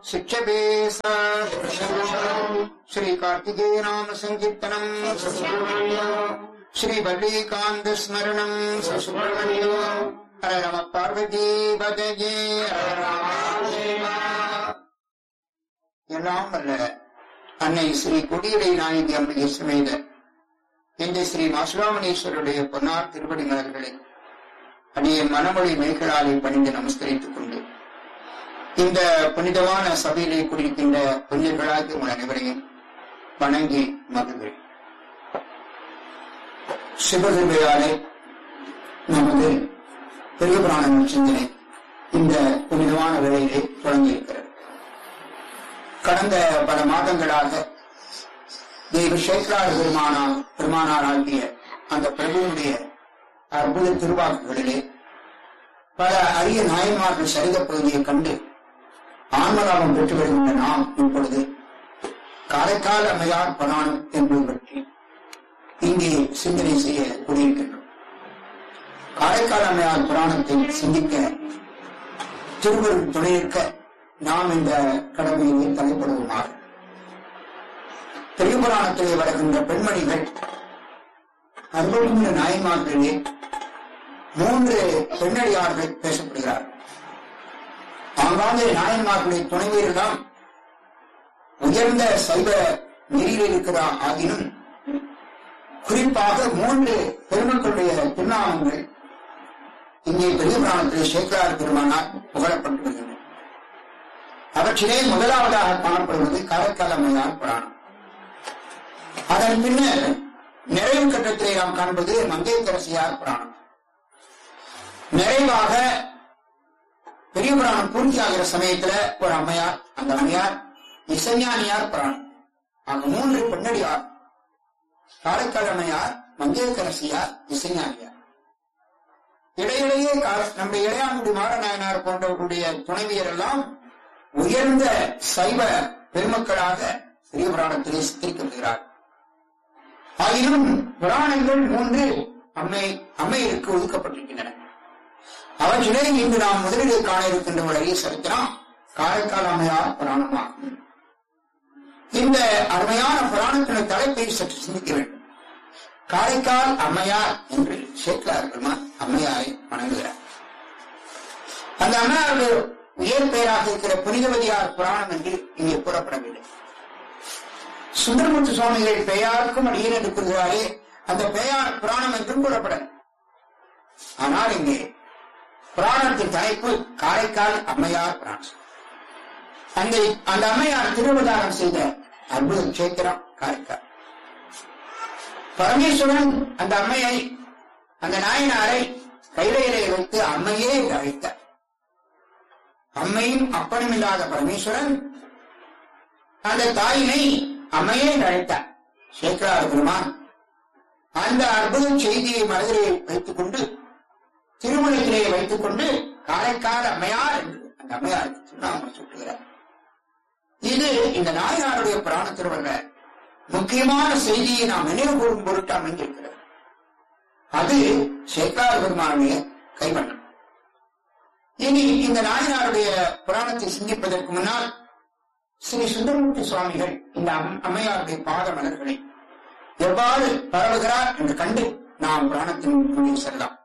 शिक्षते सा श्रीकार्तिकेय नाम सङ्कीर्तनम् श्रीवल्लीकान्तस्मरणम् ससुब्रह्मण्यो हर नमः पार्वती பதஜே எல்லாம் வல்ல அன்னை ஸ்ரீ கொடியடை நாயகி அம்பிகை சுமேத இந்த ஸ்ரீ மாசுராமணேஸ்வருடைய பொன்னார் திருவடி மலர்களை அடிய மனமொழி மெய்களாலே பணிந்து நமஸ்கரித்துக் கொண்டு இந்த புனிதமான சபையிலே குடியிருக்கின்ற புண்ணியர்களாகிய உங்கள் அனைவரையும் வணங்கி மகிழ்கிறேன் சிவகிருமையாலே நமது பெரிய புராண சிந்தனை இந்த புனிதமான வேளையிலே தொடங்கியிருக்கிறது கடந்த பல மாதங்களாக தெய்வ சேக்கரார் பெருமானார் பெருமானார் ஆகிய அந்த பிரபுவுடைய அற்புத திருவாக்குகளிலே பல அரிய நாயன்மார்கள் சரித பகுதியை கண்டு ஆன்மலாபம் பெற்று வருகின்ற நாம் இப்பொழுது காரைக்கால் அம்மையார் பராணம் என்பது பற்றி இங்கே சிந்தனை செய்ய கூடியிருக்கின்றோம் காரைக்கால் அம்மையார் புராணத்தை சிந்திக்க திருவருள் துணையிருக்க நாம் இந்த கடமையை தலைப்படுவோமாக பெரிய புராணத்திலே வருகின்ற பெண்மணிகள் அறுபத்தி நாயன்மார்களிலே மூன்று பெண்ணடியார்கள் பேசப்படுகிறார்கள் ஆங்காங்கே நாயன்மார்களுடைய துணைவியர்தான் உயர்ந்த சைவ நெறியில் இருக்கிறா ஆகினும் குறிப்பாக மூன்று பெருமக்களுடைய திருநாமங்கள் இங்கே பெரிய புராணத்திலே சேக்கரார் பெருமானார் புகழப்பட்டு வருகின்றன அவற்றிலே முதலாவதாக காணப்படுவது காரைக்கால் அம்மையார் புராணம் அதன் பின்னர் நிறைவு கட்டத்திலே நாம் காண்பது மங்கையரசியார் புராணம் நிறைவாக பெரிய புராணம் பூர்த்தியாகிற சமயத்துல ஒரு அம்மையார் அந்த அம்மையார் இசைஞானியார் புராணம் அங்க மூன்று பெண்ணடியார் காரைக்கால் அம்மையார் மங்கையரசியார் இசைஞானியார் இடையிடையே நம்முடைய இளையான்குடி மாரநாயனார் போன்றவர்களுடைய துணைவியர் எல்லாம் உயர்ந்த சைவ பெருமக்களாக பெரிய புராணத்திலே சித்தரிக்கப்படுகிறார் ஆயினும் புராணங்கள் மூன்று அம்மை அம்மையருக்கு ஒதுக்கப்பட்டிருக்கின்றன அவற்றிலே இன்று நாம் முதலில் காண இருக்கின்ற ஒரு அரிய சரித்திரம் காரைக்கால் அம்மையார் புராணமாகும் இந்த அருமையான புராணத்தின தலைப்பை சற்று சிந்திக்க வேண்டும் காரைக்கால் அம்மையார் என்று சேக்கலார் பெருமான் அம்மையாரை வணங்குகிறார் அந்த அம்மையாருடைய உயர் பெயராக இருக்கிற புனிதவதியார் புராணம் என்று இங்கே கூறப்படவில்லை சுந்தரமுத்து சுவாமிகள் பெயாருக்கும் அடியில் என்று கூறுகிறாரே அந்த பெயார் புராணம் என்றும் கூறப்பட ஆனால் இங்கே புராணத்தின் தலைப்பு காரைக்கால் அம்மையார் புராணம் அந்த அந்த அம்மையார் திருவதாரம் செய்த அற்புத கஷேத்திரம் காரைக்கால் பரமேஸ்வரன் அந்த அம்மையை அந்த நாயனாரை கைலையிலே வைத்து அம்மையே என்று அழைத்தார் அம்மையும் அப்பனும் இல்லாத பரமேஸ்வரன் அந்த தாயினை அம்மையே என்று அழைத்தார் சேக்கரார் பெருமான் அந்த அற்புத செய்தியை மனதிலே வைத்துக் கொண்டு திருமணத்திலே வைத்துக் கொண்டு காரைக்கால் அம்மையார் என்று அந்த அம்மையாருக்கு திருநாமம் சுட்டுகிறார் இது இந்த நாயனாருடைய புராணத்தில் உள்ள முக்கியமான செய்தியை நாம் நினைவு கூறும் பொருட்டு அமைந்திருக்கிறது அது சேக்கார் பெருமானுடைய கைவண்ணம் இனி இந்த நாயனாருடைய புராணத்தை சிந்திப்பதற்கு முன்னால் ஸ்ரீ சுந்தரமூர்த்தி சுவாமிகள் இந்த அம்மையாருடைய பாத மலர்களை எவ்வாறு பரவுகிறார் என்று கண்டு நாம் புராணத்தின் முடிவு செல்லலாம்